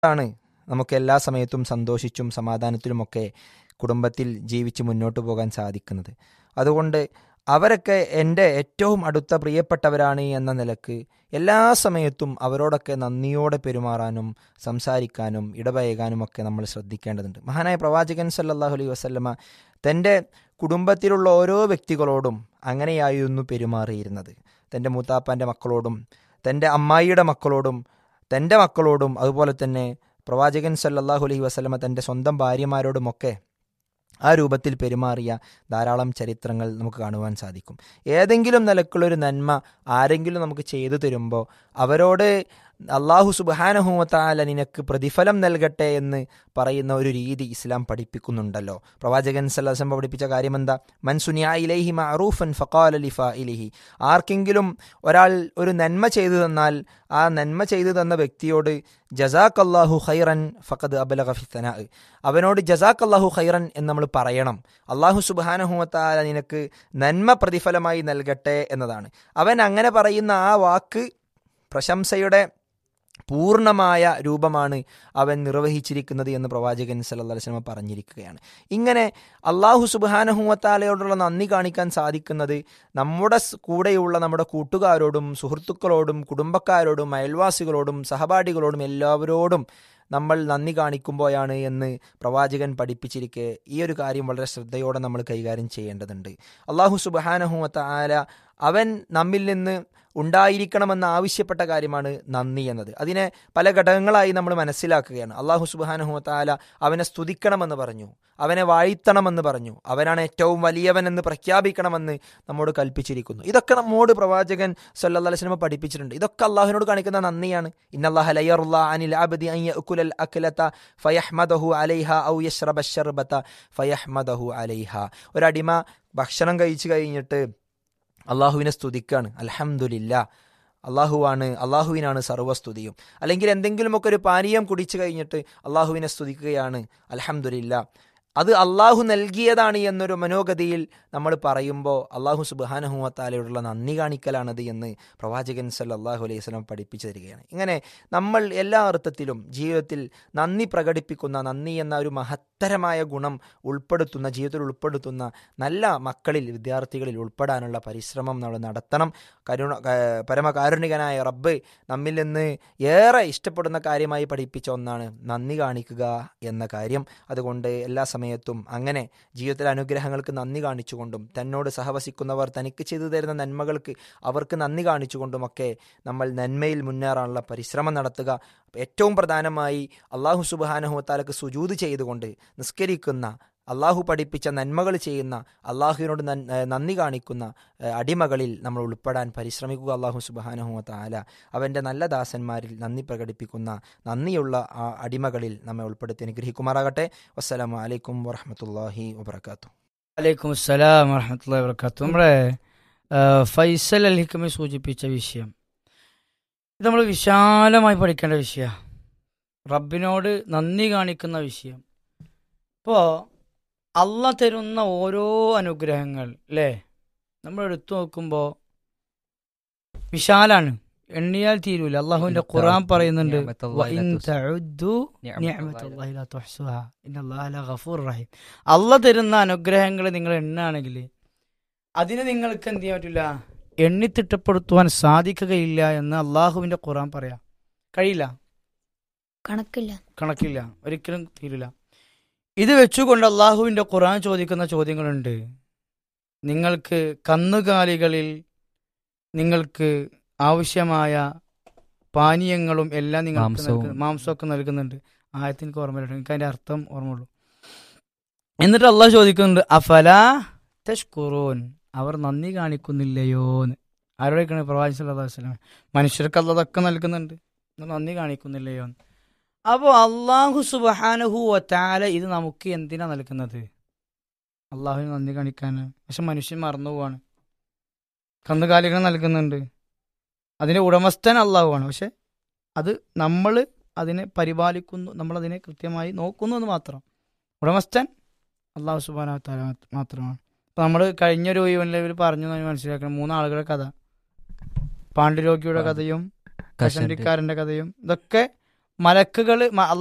ആണ് നമുക്ക് എല്ലാ സമയത്തും സന്തോഷിച്ചും സമാധാനത്തിലുമൊക്കെ കുടുംബത്തിൽ ജീവിച്ച് മുന്നോട്ട് പോകാൻ സാധിക്കുന്നത് അതുകൊണ്ട് അവരൊക്കെ എൻ്റെ ഏറ്റവും അടുത്ത പ്രിയപ്പെട്ടവരാണ് എന്ന നിലക്ക് എല്ലാ സമയത്തും അവരോടൊക്കെ നന്ദിയോടെ പെരുമാറാനും സംസാരിക്കാനും ഇടപഴകാനും ഒക്കെ നമ്മൾ ശ്രദ്ധിക്കേണ്ടതുണ്ട് മഹാനായ പ്രവാചകൻ സല്ലല്ലാഹു അലൈഹി വസല്ലമ തൻ്റെ കുടുംബത്തിലുള്ള ഓരോ വ്യക്തികളോടും അങ്ങനെയായിരുന്നു പെരുമാറിയിരുന്നത് തൻ്റെ മൂത്താപ്പാൻ്റെ മക്കളോടും തൻ്റെ അമ്മായിയുടെ മക്കളോടും തൻ്റെ മക്കളോടും അതുപോലെ തന്നെ പ്രവാചകൻ സല്ലല്ലാഹു അലൈഹി വസല്ലമ തൻ്റെ സ്വന്തം ഭാര്യമാരോടുമൊക്കെ ആ രൂപത്തിൽ പെരുമാറിയ ധാരാളം ചരിത്രങ്ങൾ നമുക്ക് കാണുവാൻ സാധിക്കും ഏതെങ്കിലും നിലക്കുള്ളൊരു നന്മ ആരെങ്കിലും നമുക്ക് ചെയ്തു തരുമ്പോൾ അവരോട് അള്ളാഹു സുബാനഹുമത്താല നിനക്ക് പ്രതിഫലം നൽകട്ടെ എന്ന് പറയുന്ന ഒരു രീതി ഇസ്ലാം പഠിപ്പിക്കുന്നുണ്ടല്ലോ പ്രവാചകൻ സല്ലാസം പഠിപ്പിച്ച കാര്യം എന്താ മൻസുനിയ ഇലൈഹി മഅറൂഫൻ ഫഖാൽ അലിഫ ഇലിഹി ആർക്കെങ്കിലും ഒരാൾ ഒരു നന്മ ചെയ്തു തന്നാൽ ആ നന്മ ചെയ്തു തന്ന വ്യക്തിയോട് ജസാഖ് അള്ളാഹു ഖൈറൻ ഫഖദ് അബല ഖഫിത്തന അവനോട് ജസാഖ് അള്ളാഹു ഖൈറൻ എന്ന് നമ്മൾ പറയണം അള്ളാഹു സുബാനഹുമത്താല നിനക്ക് നന്മ പ്രതിഫലമായി നൽകട്ടെ എന്നതാണ് അവൻ അങ്ങനെ പറയുന്ന ആ വാക്ക് പ്രശംസയുടെ പൂർണ്ണമായ രൂപമാണ് അവൻ നിർവഹിച്ചിരിക്കുന്നത് എന്ന് പ്രവാചകൻ സല്ലല്ലാഹു അലൈഹി വസല്ലം പറഞ്ഞിരിക്കുകയാണ് ഇങ്ങനെ അള്ളാഹു സുബാനഹുവത്താലയോടുള്ള നന്ദി കാണിക്കാൻ സാധിക്കുന്നത് നമ്മുടെ കൂടെയുള്ള നമ്മുടെ കൂട്ടുകാരോടും സുഹൃത്തുക്കളോടും കുടുംബക്കാരോടും അയൽവാസികളോടും സഹപാഠികളോടും എല്ലാവരോടും നമ്മൾ നന്ദി കാണിക്കുമ്പോഴാണ് എന്ന് പ്രവാചകൻ പഠിപ്പിച്ചിരിക്കെ ഈ ഒരു കാര്യം വളരെ ശ്രദ്ധയോടെ നമ്മൾ കൈകാര്യം ചെയ്യേണ്ടതുണ്ട് അള്ളാഹു സുബാനഹുവത്ത ആല അവൻ നമ്മിൽ നിന്ന് ഉണ്ടായിരിക്കണമെന്ന് ആവശ്യപ്പെട്ട കാര്യമാണ് നന്ദി എന്നത് അതിനെ പല ഘടകങ്ങളായി നമ്മൾ മനസ്സിലാക്കുകയാണ് അള്ളാഹു സുബാനഹുത്താല അവനെ സ്തുതിക്കണമെന്ന് പറഞ്ഞു അവനെ വാഴ്ത്തണമെന്ന് പറഞ്ഞു അവനാണ് ഏറ്റവും വലിയവൻ എന്ന് പ്രഖ്യാപിക്കണമെന്ന് നമ്മോട് കൽപ്പിച്ചിരിക്കുന്നു ഇതൊക്കെ നമ്മോട് പ്രവാചകൻ സല്ലാ അലൈസ്ലമ പഠിപ്പിച്ചിട്ടുണ്ട് ഇതൊക്കെ അള്ളാഹുവിനോട് കാണിക്കുന്ന നന്ദിയാണ് ഒരടിമ ഭക്ഷണം കഴിച്ചു കഴിഞ്ഞിട്ട് അള്ളാഹുവിനെ സ്തുതിക്കാണ് അലഹമുല്ല അള്ളാഹുവാണ് അള്ളാഹുവിനാണ് സർവ്വസ്തുതിയും അല്ലെങ്കിൽ എന്തെങ്കിലുമൊക്കെ ഒരു പാനീയം കുടിച്ചു കഴിഞ്ഞിട്ട് അള്ളാഹുവിനെ സ്തുതിക്കുകയാണ് അലഹമുല്ല അത് അള്ളാഹു നൽകിയതാണ് എന്നൊരു മനോഗതിയിൽ നമ്മൾ പറയുമ്പോൾ അള്ളാഹു സുബാനഹുവത്താലയോടുള്ള നന്ദി കാണിക്കലാണത് എന്ന് പ്രവാചകൻ സല്ലാഹു അലൈഹി സ്വലം പഠിപ്പിച്ചു തരികയാണ് ഇങ്ങനെ നമ്മൾ എല്ലാ അർത്ഥത്തിലും ജീവിതത്തിൽ നന്ദി പ്രകടിപ്പിക്കുന്ന നന്ദി എന്ന ഒരു മഹത്തരമായ ഗുണം ഉൾപ്പെടുത്തുന്ന ജീവിതത്തിൽ ഉൾപ്പെടുത്തുന്ന നല്ല മക്കളിൽ വിദ്യാർത്ഥികളിൽ ഉൾപ്പെടാനുള്ള പരിശ്രമം നമ്മൾ നടത്തണം കരുണ പരമകാരുണികനായ റബ്ബ് നമ്മിൽ നിന്ന് ഏറെ ഇഷ്ടപ്പെടുന്ന കാര്യമായി പഠിപ്പിച്ച ഒന്നാണ് നന്ദി കാണിക്കുക എന്ന കാര്യം അതുകൊണ്ട് എല്ലാ സമയത്തും അങ്ങനെ ജീവിതത്തിലെ അനുഗ്രഹങ്ങൾക്ക് നന്ദി കാണിച്ചുകൊണ്ടും തന്നോട് സഹവസിക്കുന്നവർ തനിക്ക് ചെയ്തു തരുന്ന നന്മകൾക്ക് അവർക്ക് നന്ദി കാണിച്ചുകൊണ്ടുമൊക്കെ നമ്മൾ നന്മയിൽ മുന്നേറാനുള്ള പരിശ്രമം നടത്തുക ഏറ്റവും പ്രധാനമായി അള്ളാഹു സുബാനഹുത്താലക്ക് സുജൂത് ചെയ്തുകൊണ്ട് നിസ്കരിക്കുന്ന അള്ളാഹു പഠിപ്പിച്ച നന്മകൾ ചെയ്യുന്ന അള്ളാഹുവിനോട് നന്ദി കാണിക്കുന്ന അടിമകളിൽ നമ്മൾ ഉൾപ്പെടാൻ പരിശ്രമിക്കുക അള്ളാഹു സുബാനഹുമത്ത ആല അവൻ്റെ നല്ല ദാസന്മാരിൽ നന്ദി പ്രകടിപ്പിക്കുന്ന നന്ദിയുള്ള ആ അടിമകളിൽ നമ്മെ ഉൾപ്പെടുത്തി അനുഗ്രഹിക്കുമാറാകട്ടെ വസ്സലാമു അലൈക്കും വറഹമത്തല്ലാഹി വബർക്കാത്തു വലൈക്കും അസ്സലാം വറഹമത്തല്ലാ വർക്കാത്തു നമ്മുടെ ഫൈസൽ അൽ ഹിക്കമി സൂചിപ്പിച്ച വിഷയം ഇത് നമ്മൾ വിശാലമായി പഠിക്കേണ്ട വിഷയമാണ് റബ്ബിനോട് നന്ദി കാണിക്കുന്ന വിഷയം ഇപ്പോൾ അള്ള തരുന്ന ഓരോ അനുഗ്രഹങ്ങൾ അല്ലേ നമ്മൾ എടുത്തു നോക്കുമ്പോൾ വിശാലാണ് എണ്ണിയാൽ തീരൂല അള്ളാഹുവിന്റെ ഖുറാൻ പറയുന്നുണ്ട് അള്ള തരുന്ന അനുഗ്രഹങ്ങൾ നിങ്ങൾ എണ്ണാണെങ്കിൽ അതിന് നിങ്ങൾക്ക് എന്ത് ചെയ്യാൻ പറ്റില്ല എണ്ണി തിട്ടപ്പെടുത്തുവാൻ സാധിക്കുകയില്ല എന്ന് അള്ളാഹുവിന്റെ ഖുറാൻ പറയാം കഴിയില്ല കണക്കില്ല കണക്കില്ല ഒരിക്കലും തീരില്ല ഇത് വെച്ചുകൊണ്ട് അള്ളാഹുവിന്റെ ഖുറാൻ ചോദിക്കുന്ന ചോദ്യങ്ങളുണ്ട് നിങ്ങൾക്ക് കന്നുകാലികളിൽ നിങ്ങൾക്ക് ആവശ്യമായ പാനീയങ്ങളും എല്ലാം നിങ്ങൾക്ക് മാംസമൊക്കെ നൽകുന്നുണ്ട് ആയത്തിന് എനിക്ക് ഓർമ്മയില്ല എനിക്ക് അതിന്റെ അർത്ഥം ഓർമ്മയുള്ളൂ എന്നിട്ട് അള്ളാഹ് ചോദിക്കുന്നുണ്ട് അഫല തഷ്കുറോൻ അവർ നന്ദി കാണിക്കുന്നില്ലയോന്ന് ആരോടൊക്കെയാണ് പ്രവാചി വസ്ലാം മനുഷ്യർക്ക് അതൊക്കെ നൽകുന്നുണ്ട് നന്ദി കാണിക്കുന്നില്ലയോന്ന് അപ്പോൾ അള്ളാഹു സുബാനഹു ഒറ്റാല ഇത് നമുക്ക് എന്തിനാ നൽകുന്നത് അള്ളാഹുവിന് നന്ദി കാണിക്കാന് പക്ഷെ മനുഷ്യൻ മറന്നു പോവാണ് കന്നുകാലികൾ നൽകുന്നുണ്ട് അതിന്റെ ഉടമസ്ഥൻ അള്ളാഹുവാണ് പക്ഷെ അത് നമ്മൾ അതിനെ പരിപാലിക്കുന്നു നമ്മളതിനെ കൃത്യമായി നോക്കുന്നു എന്ന് മാത്രം ഉടമസ്ഥൻ അള്ളാഹു സുബാന മാത്രമാണ് ഇപ്പൊ നമ്മൾ കഴിഞ്ഞൊരു ലെവൽ പറഞ്ഞു മനസ്സിലാക്കണം മൂന്നാളുകളുടെ കഥ പാണ്ഡുരോഗിയുടെ കഥയും കഷണ്ടിക്കാരന്റെ കഥയും ഇതൊക്കെ മലക്കുകൾ